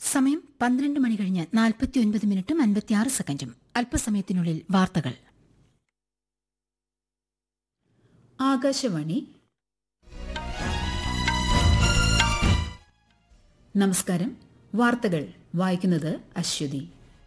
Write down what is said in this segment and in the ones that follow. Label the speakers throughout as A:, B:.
A: സമയം പന്ത്രണ്ട് മണി കഴിഞ്ഞ് നാൽപ്പത്തിയൊൻപത് മിനിറ്റും അൻപത്തിയാറ് സെക്കൻഡും അല്പസമയത്തിനുള്ളിൽ വാർത്തകൾ
B: ആകാശവാണി നമസ്കാരം വാർത്തകൾ വായിക്കുന്നത് അശ്വതി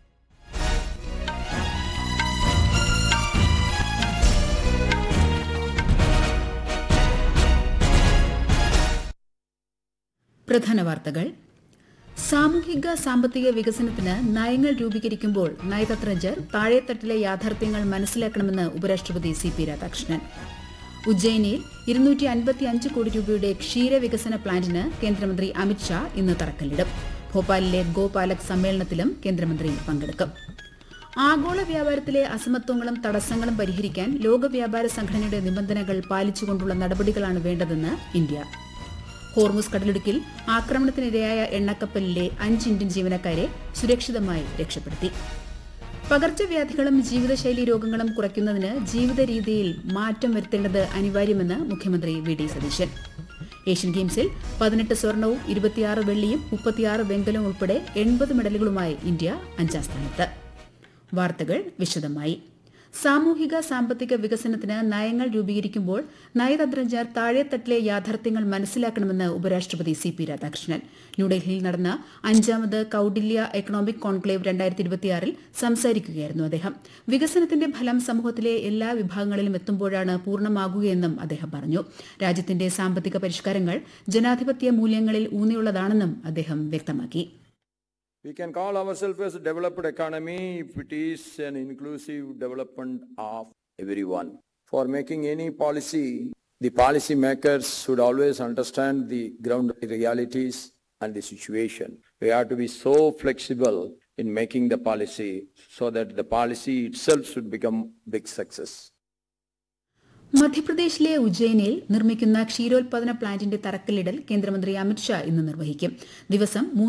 B: പ്രധാന വാർത്തകൾ സാമൂഹിക സാമ്പത്തിക വികസനത്തിന് നയങ്ങൾ രൂപീകരിക്കുമ്പോൾ നയതന്ത്രജ്ഞർ താഴെത്തട്ടിലെ യാഥാർത്ഥ്യങ്ങൾ മനസ്സിലാക്കണമെന്ന് ഉപരാഷ്ട്രപതി സി പി രാധാകൃഷ്ണൻ ഉജ്ജയിനിയിൽ ഇരുന്നൂറ്റി അൻപത്തി അഞ്ച് കോടി രൂപയുടെ ക്ഷീരവികസന പ്ലാന്റിന് കേന്ദ്രമന്ത്രി അമിത്ഷാ ഇന്ന് തറക്കല്ലിടും ഭോപ്പാലിലെ ഗോപാലക് സമ്മേളനത്തിലും കേന്ദ്രമന്ത്രി പങ്കെടുക്കും ആഗോള വ്യാപാരത്തിലെ അസമത്വങ്ങളും തടസ്സങ്ങളും പരിഹരിക്കാൻ ലോക വ്യാപാര സംഘടനയുടെ നിബന്ധനകൾ പാലിച്ചുകൊണ്ടുള്ള നടപടികളാണ് വേണ്ടതെന്ന് ഇന്ത്യ ഹോർമുസ് കടലിടുക്കിൽ ആക്രമണത്തിനിരയായ എണ്ണക്കപ്പലിലെ അഞ്ച് ഇന്ത്യൻ ജീവനക്കാരെ സുരക്ഷിതമായി രക്ഷപ്പെടുത്തി പകർച്ചവ്യാധികളും ജീവിതശൈലി രോഗങ്ങളും കുറയ്ക്കുന്നതിന് ജീവിത രീതിയിൽ മാറ്റം വരുത്തേണ്ടത് അനിവാര്യമെന്ന് മുഖ്യമന്ത്രി വി ഡി സതീശൻ ഏഷ്യൻ ഗെയിംസിൽ പതിനെട്ട് സ്വർണവും ഇരുപത്തിയാറ് വെള്ളിയും മുപ്പത്തിയാറ് വെങ്കലവും ഉൾപ്പെടെ എൺപത് മെഡലുകളുമായി ഇന്ത്യ അഞ്ചാം സ്ഥാനത്ത് വാർത്തകൾ വിശദമായി സാമൂഹിക സാമ്പത്തിക വികസനത്തിന് നയങ്ങൾ രൂപീകരിക്കുമ്പോൾ നയതന്ത്രജ്ഞർ താഴെത്തട്ടിലെ യാഥാർത്ഥ്യങ്ങൾ മനസ്സിലാക്കണമെന്ന് ഉപരാഷ്ട്രപതി സി പി രാധാകൃഷ്ണൻ ന്യൂഡൽഹിയിൽ നടന്ന അഞ്ചാമത് കൌഡില്യ എക്കണോമിക് കോൺക്ലേവ് രണ്ടായിരത്തി ഇരുപത്തിയാറിൽ സംസാരിക്കുകയായിരുന്നു അദ്ദേഹം വികസനത്തിന്റെ ഫലം സമൂഹത്തിലെ എല്ലാ വിഭാഗങ്ങളിലും എത്തുമ്പോഴാണ് പൂർണ്ണമാകുകയെന്നും അദ്ദേഹം പറഞ്ഞു രാജ്യത്തിന്റെ സാമ്പത്തിക പരിഷ്കാരങ്ങൾ ജനാധിപത്യ മൂല്യങ്ങളിൽ ഊന്നിയുള്ളതാണെന്നും അദ്ദേഹം വ്യക്തമാക്കി
C: We can call ourselves as a developed economy if it is an inclusive development of everyone. For making any policy, the policy makers should always understand the ground realities and the situation. We have to be so flexible in making the policy so that the policy itself should become big success.
B: മധ്യപ്രദേശിലെ ഉജ്ജയിനിൽ നിർമ്മിക്കുന്ന ക്ഷീരോത്പാദന പ്ലാന്റിന്റെ തറക്കല്ലിടൽ കേന്ദ്രമന്ത്രി അമിത്ഷാ ഇന്ന് നിർവഹിക്കും ദിവസം